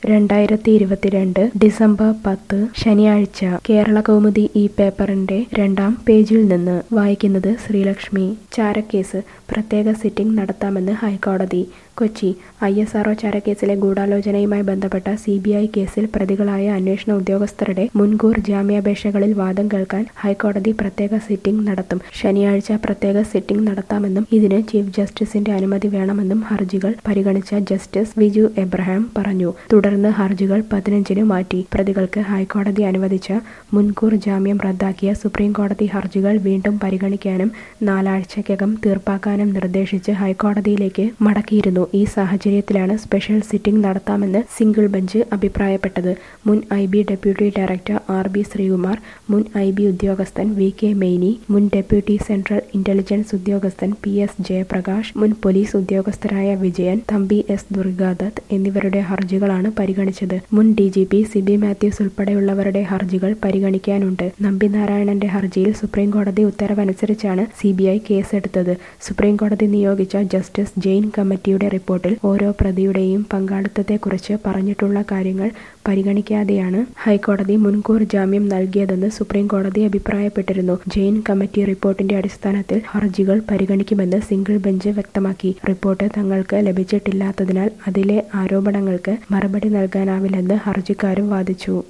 രണ്ടായിരത്തി ഇരുപത്തിരണ്ട് ഡിസംബർ പത്ത് ശനിയാഴ്ച കേരള കൗമുദി ഈ പേപ്പറിന്റെ രണ്ടാം പേജിൽ നിന്ന് വായിക്കുന്നത് ശ്രീലക്ഷ്മി ചാരക്കേസ് പ്രത്യേക സിറ്റിംഗ് നടത്താമെന്ന് ഹൈക്കോടതി കൊച്ചി ഐ എസ് ആർഒ ചാരക്കേസിലെ ഗൂഢാലോചനയുമായി ബന്ധപ്പെട്ട സി ബി ഐ കേസിൽ പ്രതികളായ അന്വേഷണ ഉദ്യോഗസ്ഥരുടെ മുൻകൂർ ജാമ്യാപേക്ഷകളിൽ വാദം കേൾക്കാൻ ഹൈക്കോടതി പ്രത്യേക സിറ്റിംഗ് നടത്തും ശനിയാഴ്ച പ്രത്യേക സിറ്റിംഗ് നടത്താമെന്നും ഇതിന് ചീഫ് ജസ്റ്റിസിന്റെ അനുമതി വേണമെന്നും ഹർജികൾ പരിഗണിച്ച ജസ്റ്റിസ് വിജു എബ്രഹാം പറഞ്ഞു തുടർന്ന് ഹർജികൾ പതിനഞ്ചിന് മാറ്റി പ്രതികൾക്ക് ഹൈക്കോടതി അനുവദിച്ച മുൻകൂർ ജാമ്യം റദ്ദാക്കിയ സുപ്രീം കോടതി ഹർജികൾ വീണ്ടും പരിഗണിക്കാനും നാലാഴ്ചയ്ക്കകം തീർപ്പാക്കാനും നിർദ്ദേശിച്ച് ഹൈക്കോടതിയിലേക്ക് മടക്കിയിരുന്നു ഈ സാഹചര്യത്തിലാണ് സ്പെഷ്യൽ സിറ്റിംഗ് നടത്താമെന്ന് സിംഗിൾ ബെഞ്ച് അഭിപ്രായപ്പെട്ടത് മുൻ I B deputy director R B Sreekumar മുൻ ഐ ബി ഉദ്യോഗസ്ഥൻ വി കെ മെയ്നി മുൻ ഡെപ്യൂട്ടി സെൻട്രൽ ഇന്റലിജൻസ് ഉദ്യോഗസ്ഥൻ പി എസ് ജയപ്രകാശ് മുൻ പോലീസ് ഉദ്യോഗസ്ഥരായ വിജയൻ തമ്പി എസ് ദുർഗാദത്ത് എന്നിവരുടെ ഹർജികളാണ് പരിഗണിച്ചത് മുൻ D G P Siby Mathews ഉൾപ്പെടെയുള്ളവരുടെ ഹർജികൾ പരിഗണിക്കാനുണ്ട് നമ്പിനാരായണന്റെ ഹർജിയിൽ സുപ്രീംകോടതി ഉത്തരവനുസരിച്ചാണ് സി ബി ഐ കേസെടുത്തത് സുപ്രീംകോടതി നിയോഗിച്ച ജസ്റ്റിസ് ജെയിൻ കമ്മിറ്റിയുടെ റിപ്പോർട്ടിൽ ഓരോ പ്രതിയുടെയും പങ്കാളിത്തത്തെക്കുറിച്ച് പറഞ്ഞിട്ടുള്ള കാര്യങ്ങൾ പരിഗണിക്കാതെയാണ് ഹൈക്കോടതി മുൻകൂർ ജാമ്യം നൽകിയതെന്ന് സുപ്രീംകോടതി അഭിപ്രായപ്പെട്ടിരുന്നു ജെയിൻ കമ്മിറ്റി റിപ്പോർട്ടിന്റെ അടിസ്ഥാനത്തിൽ ഹർജികൾ പരിഗണിക്കുമെന്ന് സിംഗിൾ ബെഞ്ച് വ്യക്തമാക്കി റിപ്പോർട്ട് തങ്ങൾക്ക് ലഭിച്ചിട്ടില്ലാത്തതിനാൽ അതിലെ ആരോപണങ്ങൾക്ക് മറുപടി നൽകാനാവില്ലെന്ന് ഹർജിക്കാരും വാദിച്ചു